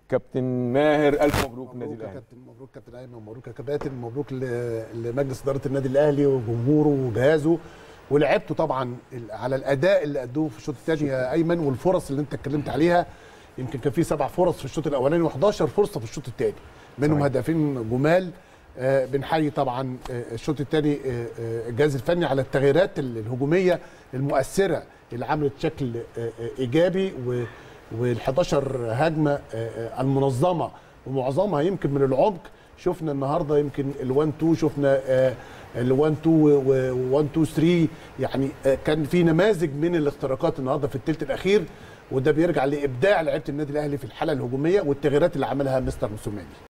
كابتن ماهر الف مبروك النادي مبروك يا الاهلي كابتن مبروك كابتن ايمن مبروك يا كباتن مبروك ل- لمجلس اداره النادي الاهلي وجمهوره وجهازه ولعبته طبعا ال- على الاداء اللي ادوه في الشوط الثاني يا ايمن والفرص اللي انت اتكلمت عليها يمكن كان في سبع فرص في الشوط الاولاني و11 فرصه في الشوط الثاني منهم صحيح. هدفين جمال آه، بنحيي طبعا آه، الشوط الثاني الجهاز الفني على التغييرات ال- الهجوميه المؤثره اللي عملت شكل آه، آه، ايجابي وال11 هجمه آه، آه، المنظمه ومعظمها يمكن من العمق شفنا النهارده يمكن ال1 2 شفنا ال1 2 و1 2 3 يعني آه، كان في نماذج من الاختراقات النهارده في الثلث الاخير وده بيرجع لابداع لعيبه النادي الاهلي في الحاله الهجوميه والتغييرات اللي عملها مستر موسوماني